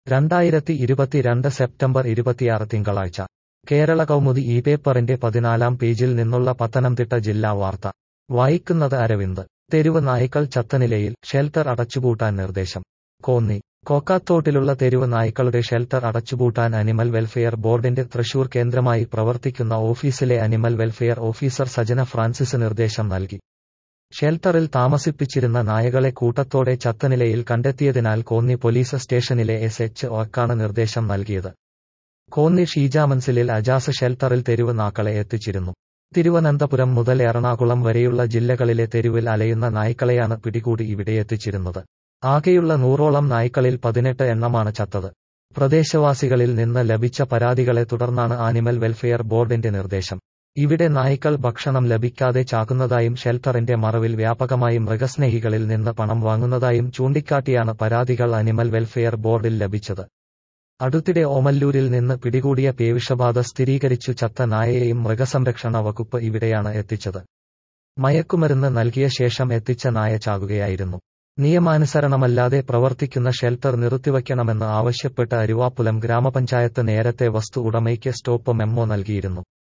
രണ്ടായിരത്തി ഇരുപത്തിരണ്ട് സെപ്റ്റംബർ ഇരുപത്തിയാറ് തിങ്കളാഴ്ച കേരള കൗമുദി ഈ പേപ്പറിന്റെ പതിനാലാം പേജിൽ നിന്നുള്ള പത്തനംതിട്ട ജില്ലാ വാർത്ത വായിക്കുന്നത് അരവിന്ദ് തെരുവ് നായ്ക്കൾ ചത്തനിലയിൽ ഷെൽട്ടർ അടച്ചുപൂട്ടാൻ നിർദ്ദേശം കോന്നി കോക്കാത്തോട്ടിലുള്ള തെരുവ് നായ്ക്കളുടെ ഷെൽട്ടർ അടച്ചുപൂട്ടാൻ അനിമൽ വെൽഫെയർ ബോർഡിന്റെ തൃശൂർ കേന്ദ്രമായി പ്രവർത്തിക്കുന്ന ഓഫീസിലെ animal welfare officer Sajana Francis നിർദ്ദേശം നൽകി ഷെൽട്ടറിൽ താമസിപ്പിച്ചിരുന്ന നായകളെ കൂട്ടത്തോടെ ചത്തനിലയിൽ കണ്ടെത്തിയതിനാൽ കോന്നി പോലീസ് സ്റ്റേഷനിലെ എസ് എച്ച് ഒക്കാണ് നിർദ്ദേശം നൽകിയത് കോന്നി ഷീജാമൻസിലിൽ അജാസ് ഷെൽട്ടറിൽ തെരുവ് നാക്കളെ എത്തിച്ചിരുന്നു തിരുവനന്തപുരം മുതൽ എറണാകുളം വരെയുള്ള ജില്ലകളിലെ തെരുവിൽ അലയുന്ന നായ്ക്കളെയാണ് പിടികൂടി ഇവിടെ എത്തിച്ചിരുന്നത് ആകെയുള്ള നൂറോളം നായ്ക്കളിൽ പതിനെട്ട് എണ്ണമാണ് ചത്തത് പ്രദേശവാസികളിൽ നിന്ന് ലഭിച്ച പരാതികളെ തുടർന്നാണ് ആനിമൽ വെൽഫെയർ ബോർഡിന്റെ നിർദ്ദേശം ഇവിടെ നായ്ക്കൾ ഭക്ഷണം ലഭിക്കാതെ ചാകുന്നതായും ഷെൽട്ടറിന്റെ മറവിൽ വ്യാപകമായി മൃഗസ്നേഹികളിൽ നിന്ന് പണം വാങ്ങുന്നതായും ചൂണ്ടിക്കാട്ടിയാണ് പരാതികൾ അനിമൽ വെൽഫെയർ ബോർഡിൽ ലഭിച്ചത് അടുത്തിടെ ഓമല്ലൂരിൽ നിന്ന് പിടികൂടിയ പേവിഷബാധ സ്ഥിരീകരിച്ചു ചത്ത നായയെയും മൃഗസംരക്ഷണ വകുപ്പ് ഇവിടെയാണ് എത്തിച്ചത് മയക്കുമരുന്ന് നൽകിയ ശേഷം എത്തിച്ച നായ ചാകുകയായിരുന്നു നിയമാനുസരണമല്ലാതെ പ്രവർത്തിക്കുന്ന ഷെൽട്ടർ നിർത്തിവയ്ക്കണമെന്ന് ആവശ്യപ്പെട്ട് അരുവാപ്പുലം ഗ്രാമപഞ്ചായത്ത് നേരത്തെ വസ്തു ഉടമയ്ക്ക് സ്റ്റോപ്പ് മെമ്മോ നൽകിയിരുന്നു